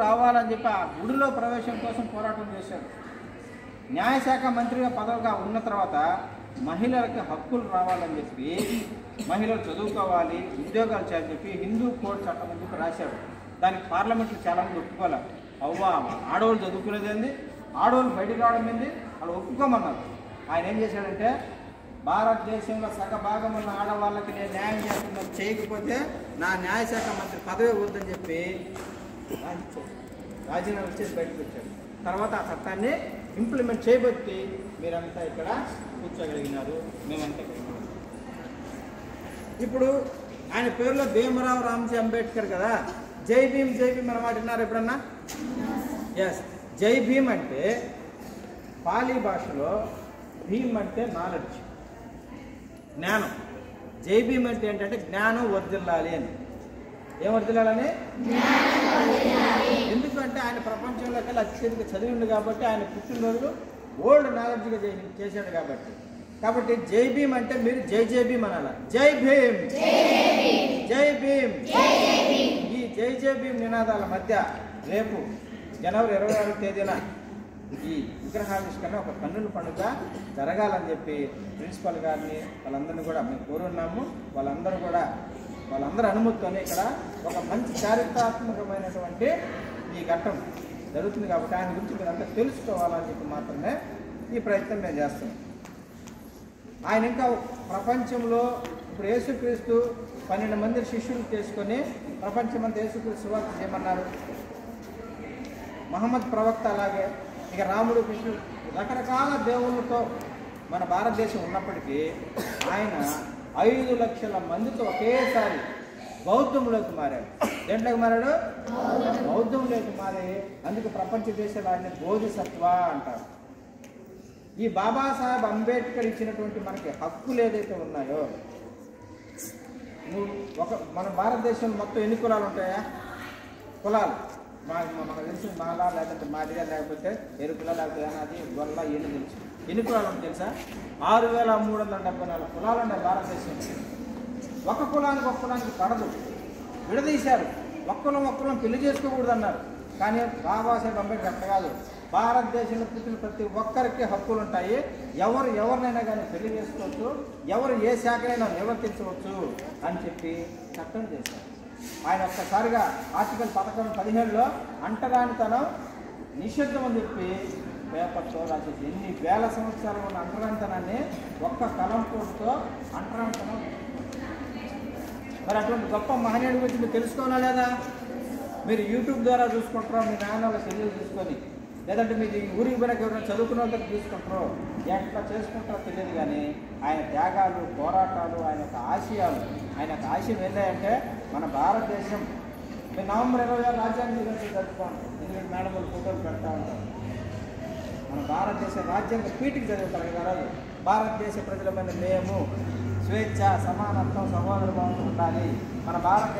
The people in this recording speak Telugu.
కావాలని చెప్పి ఆ గుడిలో ప్రవేశం కోసం పోరాటం చేశాడు న్యాయశాఖ మంత్రిగా పదవిగా ఉన్న తర్వాత మహిళలకు హక్కులు రావాలని చెప్పి మహిళలు చదువుకోవాలి ఉద్యోగాలు చేయాలని చెప్పి హిందూ కోడ్ చట్టం అని చెప్పి రాశాడు దానికి పార్లమెంట్లో చాలామంది ఒప్పుకోవాలి అవ్వా ఆడవాళ్ళు చదువుకునేది ఆడవాళ్ళు బయటికి రావడం ఏంది వాళ్ళు ఒప్పుకోమన్నారు ఆయన ఏం చేశాడంటే భారతదేశంలో సగ భాగం ఉన్న ఆడవాళ్ళకి నేను న్యాయం చేస్తున్నా చేయకపోతే నా న్యాయశాఖ మంత్రి పదవి వద్దని చెప్పి రాజీ- రాజీనామా చేసి బయటకు వచ్చాడు తర్వాత ఆ చట్టాన్ని ఇంప్లిమెంట్ చేయబట్టి మీరంతా ఇక్కడ కూర్చోగలిగినారు మేమంతా ఇక్కడ ఉన్నాం. ఇప్పుడు ఆయన పేరులో భీమరావు రామ్జీ అంబేద్కర్ కదా జై భీమ్ జై భీమ్ అన్నమాట విన్నారు ఎప్పుడన్నా ఎస్ జై భీమ్ అంటే పాలీ భాషలో భీమ్ అంటే నాలెడ్జ్ జ్ఞానం జై భీమ్ అంటే ఏంటంటే జ్ఞానం వర్ధిల్లాలి అని ఏం వర్ధిల్లాలని ఎందుకంటే ఆయన ప్రపంచంలోకి వెళ్ళి అత్యధిక చదివిండు కాబట్టి ఆయన పుట్టినరోజు ఓల్డ్ నాలెడ్జ్గా చేసి చేశాడు కాబట్టి కాబట్టి జై భీమ్ అంటే మీరు జై జై భీమ్ అనాలి జై భీమ్ జై భీమ్ ఈ జై జై భీమ్ నినాదాల మధ్య రేపు జనవరి ఇరవై ఆరు తేదీన ఈ విగ్రహావిష్కరణ ఒక కన్నుల పండుగ జరగాలని చెప్పి ప్రిన్సిపల్ గారిని వాళ్ళందరినీ కూడా మేము కోరున్నాము వాళ్ళందరూ కూడా వాళ్ళందరూ అనుమతితోనే ఇక్కడ ఒక మంచి చారిత్రాత్మకమైనటువంటి ఈ ఘట్టం జరుగుతుంది కాబట్టి ఆయన గురించి మీరంతా తెలుసుకోవాలని చెప్పి మాత్రమే ఈ ప్రయత్నం మేము చేస్తున్నాం ఆయన ఇంకా ప్రపంచంలో ఇప్పుడు యేసుక్రీస్తు పన్నెండు మంది శిష్యులు చేసుకొని ప్రపంచమంతా యేసుక్రీస్తు సువార్త చేయమన్నారు మహమ్మద్ ప్రవక్త అలాగే ఇక రాముడు కృష్ణుడు రకరకాల దేవుళ్ళతో మన భారతదేశం ఉన్నప్పటికీ ఆయన ఐదు లక్షల మందితో ఒకేసారి బౌద్ధంలోకి మారాడు దేంట్లోకి మారాడు బౌద్ధంలోకి మారి అందుకు ప్రపంచ దేశాలు ఆయన బోధిసత్వ అంటారు ఈ బాబాసాహెబ్ అంబేద్కర్ ఇచ్చినటువంటి మనకి హక్కులు ఏదైతే ఉన్నాయో నువ్వు ఒక మన భారతదేశంలో మొత్తం ఎన్ని కులాలు ఉంటాయా కులాలు మా మా- మనకు తెలిసి మాలా లేకపోతే మాదిగా లేకపోతే ఎరుకుల లేకపోతే ఏనాది గొల్ల ఎన్ని తెలుసు ఎన్ని కులాలు ఉంటాయి తెలుసా ఆరు వేల మూడు వందల డెబ్బై నాలుగు కులాలు ఉన్నాయి భారతదేశంలో ఒక కులానికి ఒక కులానికి పడదు విడదీశారు ఒక్కరం ఒక్కరం పెళ్లి చేసుకోకూడదు అన్నారు కానీ బాబాసాహెబ్ అంబేద్కర్ అట్లా కాదు భారతదేశంలో పుట్టిన ప్రతి ఒక్కరికి హక్కులు ఉంటాయి ఎవరు ఎవరినైనా కానీ పెళ్లి చేసుకోవచ్చు ఎవరు ఏ శాఖనైనా నిర్వర్తించవచ్చు అని చెప్పి చట్టం చేశారు ఆయన ఒక్కసారిగా ఆర్టికల్ పథకం పదిహేడులో అంటరానితనం నిషిద్ధం అని చెప్పి పేపర్తో రాసేసి ఎన్ని వేల సంవత్సరాలు ఉన్న అంటరానితనాన్ని ఒక్క కలం కోటుతో అంటరానితనం మరి అటువంటి గొప్ప మహనీయుడి గురించి మీరు తెలుసుకోవాలా లేదా మీరు యూట్యూబ్ ద్వారా చూసుకుంటారో మీ నాన్న వాళ్ళ సెల్యూలు తీసుకొని లేదంటే మీరు ఈ ఊరికి పోయినాక ఎవరైనా చదువుకున్న వాళ్ళకి తీసుకుంటారో ఎట్లా చేసుకుంటారో తెలియదు కానీ ఆయన త్యాగాలు పోరాటాలు ఆయన యొక్క ఆశయాలు ఆయన యొక్క ఆశయం ఏంటంటే మన భారతదేశం మేము నవంబర్ ఇరవై ఆరు రాజ్యాంగ దినోత్సవం జరుపుకోండి ఎందుకంటే మేడం వాళ్ళు ఫోటోలు పెడతా ఉంటారు మన భారతదేశ రాజ్యాంగ పీఠికి చదువుతారు కదా రోజు భారతదేశ ప్రజలమైన మేము స్వేచ్ఛ సమానత్వం సహోదర భావం ఉండాలి మన భారత